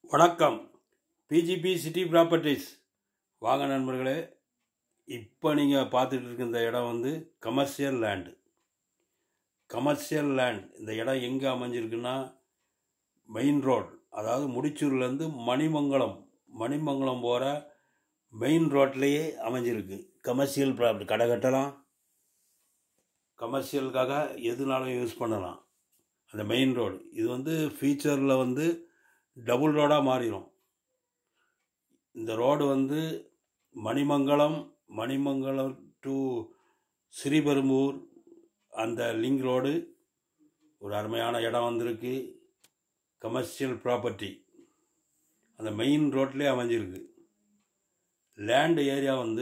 வணக்கம் PGP city properties வாங்க நண்பர்களே இப்போ நீங்கள் பார்த்துட்டு இருக்க இந்த இடம் வந்து கமர்ஷியல் லேண்டு கமர்ஷியல் லேண்ட் இந்த இடம் எங்கே அமைஞ்சிருக்குன்னா மெயின் ரோட் அதாவது முடிச்சூர்லேருந்து மணிமங்கலம் மணிமங்கலம் போகிற மெயின் ரோட்லேயே அமைஞ்சிருக்கு கமர்ஷியல் ப்ராப்பர்ட்டி கடை கட்டலாம் கமர்ஷியலுக்காக எதுனாலும் யூஸ் பண்ணலாம் அந்த மெயின் ரோடு இது வந்து ஃபியூச்சரில் வந்து டபுள் ரோடாக மாறிடும் இந்த ரோடு வந்து மணிமங்கலம் மணிமங்கலம் டு ஸ்ரீபெரும்பூர் அந்த லிங்க் ரோடு ஒரு அருமையான இடம் வந்திருக்கு கமர்ஷியல் ப்ராப்பர்ட்டி அந்த மெயின் ரோட்லேயே அமைஞ்சிருக்கு லேண்ட் ஏரியா வந்து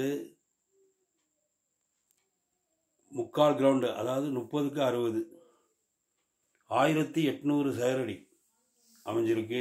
முக்கால் கிரவுண்டு அதாவது முப்பதுக்கு அறுபது ஆயிரத்தி எட்நூறு சதுரடி அமைஞ்சிருக்கு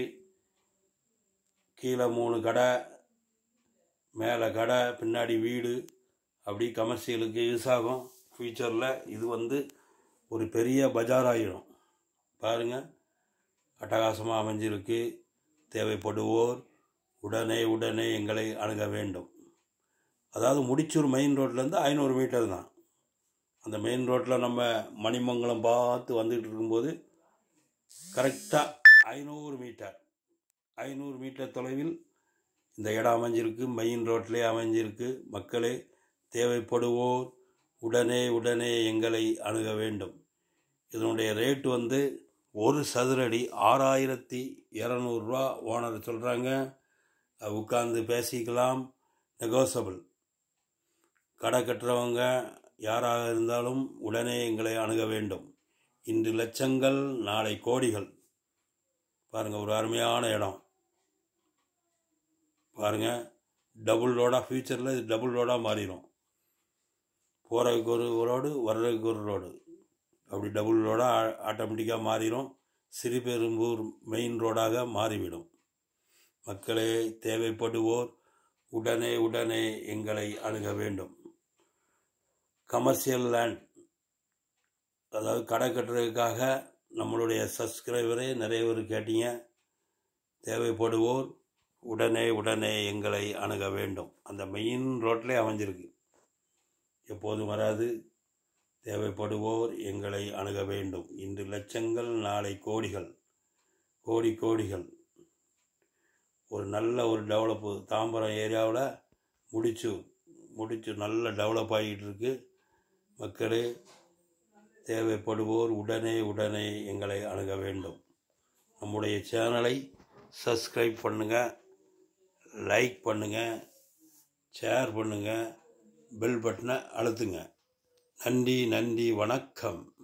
கீழே மூணு கடை மேலே கடை பின்னாடி வீடு அப்படி கமர்ஷியலுக்கு யூஸ் ஆகும் ஃப்யூச்சரில் இது வந்து ஒரு பெரிய பஜார் ஆகிடும் பாருங்கள் அட்டகாசமாக அமைஞ்சிருக்கு தேவைப்படுவோர் உடனே உடனே எங்களை அணுக வேண்டும் அதாவது முடிச்சூர் மெயின் ரோட்லேருந்து ஐநூறு மீட்டர் தான் அந்த மெயின் ரோட்டில் நம்ம மணிமங்கலம் பார்த்து வந்துக்கிட்டு இருக்கும்போது கரெக்டாக ஐநூறு மீட்டர் ஐநூறு மீட்டர் தொலைவில் இந்த இடம் அமைஞ்சிருக்கு மெயின் ரோட்லேயே அமைஞ்சிருக்கு மக்களே தேவைப்படுவோர் உடனே உடனே எங்களை அணுக வேண்டும் இதனுடைய ரேட்டு வந்து ஒரு சதுரடி ஆறாயிரத்தி இரநூறுவா ஓனர் சொல்கிறாங்க உட்காந்து பேசிக்கலாம் நெகோசபிள் கடை கட்டுறவங்க யாராக இருந்தாலும் உடனே எங்களை அணுக வேண்டும் இன்று லட்சங்கள் நாளை கோடிகள் பாருங்கள் ஒரு அருமையான இடம் பாருங்கள் டபுள் ரோடாக ஃப்யூச்சரில் இது டபுள் ரோடாக மாறிடும் போகிறதுக்கு ஒரு ரோடு வர்றதுக்கு ஒரு ரோடு அப்படி டபுள் ரோடாக ஆட்டோமேட்டிக்காக மாறிடும் சிறுபெரும்பூர் மெயின் ரோடாக மாறிவிடும் மக்களே தேவைப்படுவோர் உடனே உடனே எங்களை அணுக வேண்டும் கமர்ஷியல் லேண்ட் அதாவது கடை கட்டுறதுக்காக நம்மளுடைய சப்ஸ்கிரைபரே நிறைய பேர் கேட்டீங்க தேவைப்படுவோர் உடனே உடனே எங்களை அணுக வேண்டும் அந்த மெயின் ரோட்லேயே அமைஞ்சிருக்கு எப்போதும் வராது தேவைப்படுவோர் எங்களை அணுக வேண்டும் இன்று லட்சங்கள் நாளை கோடிகள் கோடி கோடிகள் ஒரு நல்ல ஒரு டெவலப்பு தாம்பரம் ஏரியாவில் முடிச்சு முடிச்சு நல்ல டெவலப் ஆகிட்டு இருக்கு மக்களே தேவைப்படுவோர் உடனே உடனே எங்களை அணுக வேண்டும் நம்முடைய சேனலை சப்ஸ்கிரைப் பண்ணுங்கள் லைக் பண்ணுங்கள் ஷேர் பண்ணுங்கள் பெல் பட்டனை அழுத்துங்க நன்றி நன்றி வணக்கம்